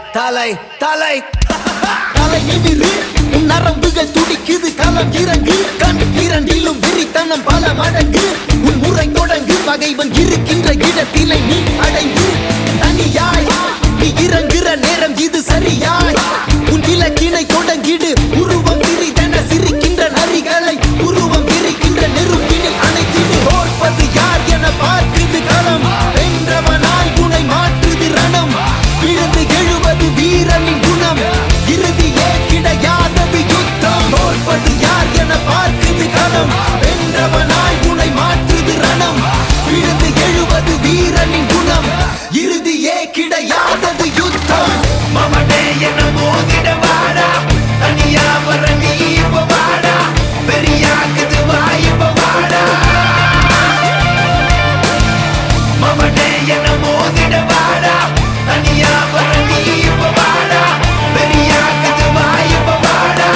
தலை தலை தலை நிமிரு உன் நரம்புகள் துடிக்குது களம் இறங்கு கண் இரண்டிலும் விரித்தனம் பல மடங்கு உன் முறை தொடங்கு பகைவன் இருக்கின்ற இடத்திலே நீ அடைந்து தனியாய் நீ இறங்குற நேரம் இது சரியாய் உன் இலக்கினை தொடங்கிடு உருவம் சிறிதென சிரிக்கின்ற நரிகளை உருவம் விரிக்கின்ற நெருப்பினில் அணைத்திடு ஓர்ப்பது யார் என பார்க்குது களம் வென்றவனாய் குணை மாற்றுது ரணம் விழுந்து எழுவது வீரனின் குணம் இறுதியே கிடையாதது யுத்தம் தோற்பது யார் என பார்க்குது களம் வென்றவனாய் குணை மாற்றுது ரணம் விழுந்து எழுவது வீரனின் குணம் இறுதியே கிடையாதது யுத்தம் மமனே என மோதிட வாடா தனியா வர நீ இப்ப வாடா பெரியாக்குது வாய்ப்ப வாடா மமனே என மோதிட வாடா தனியா வர நீ இப்ப வாடா பெரியாக்குது வாய்ப்ப வாடா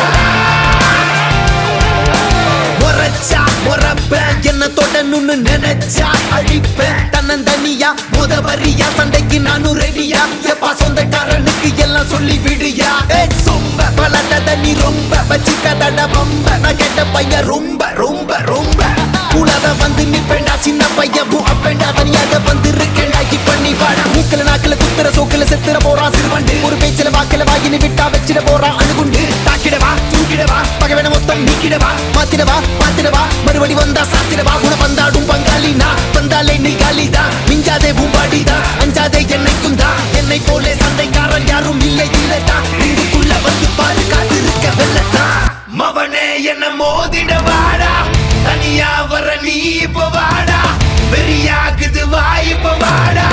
முறைச்சா முறப்பேன் என்ன தொடணும்னு நினைச்சா அழிப்பேன் தன்னந்தனியா முதவரியா சண்டைக்கு நானும் ரெடியா எப்பா சொந்தக்காரனுக்கு எல்லாம் சொல்லி விடுயா ஏய், சொம்ப பலட்டத நீ ரொம்ப வச்சுக்கதட ரொம்ப நான் கேட்ட பையன் ரொம்ப ரொம்ப ரொம்ப உலக வந்து நிப்பேண்டா சின்ன பையன் பூ அப்பேண்டா தனியாக வந்து இருக்கேண்டா இப்ப நீ வாடா மூக்கல நாக்கல குத்துற சோக்கல செத்துற போறான் சிறுவண்டு ஒரு பேச்சில வாக்கில வாயினு விட்டா வச்சிட போறான் அணுகுண்டு தாக்கிடவா தூக்கிடவா பகவன மொத்தம் நீக்கிடவா மாத்திடவா மாத்திடவா மறுபடி வந்தா சாத்திடவா குண வந்தாடும் பங்காளி நான் வந்தாலே நீ காலிதா மிஞ்சாதே பூம்பாடிதா அஞ்சாதே என்னைக்கும் தான் என்னை போலே சண்டைக்காரன் யாரும் இல்லை இல்லதா இதுக்குள்ள வந்து பாரு காத்திருக்க வெள்ளத்தா மவனே என்ன மோதிட வாடா தனியா வர நீ இப்ப வாடா பெரியாக்குது வாய்ப்ப வாடா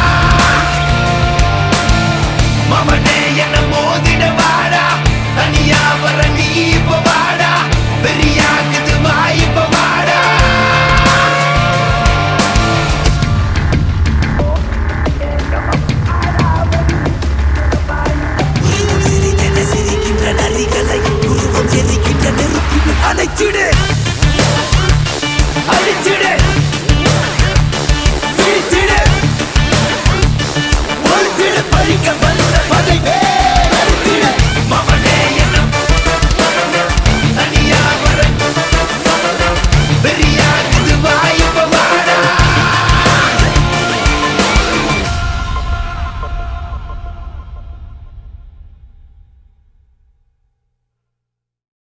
மவனே என்ன மோதிட வாடா தனியா வர நீ இப்ப வாடா பெரியாக்குது வாய்ப்ப வாடா உருவம் சிறிதென சிரிக்கின்ற நரிகளை உருவம் எரிக்கின்ற நெருப்பில் அணைச்சிடு அழிச்சிடு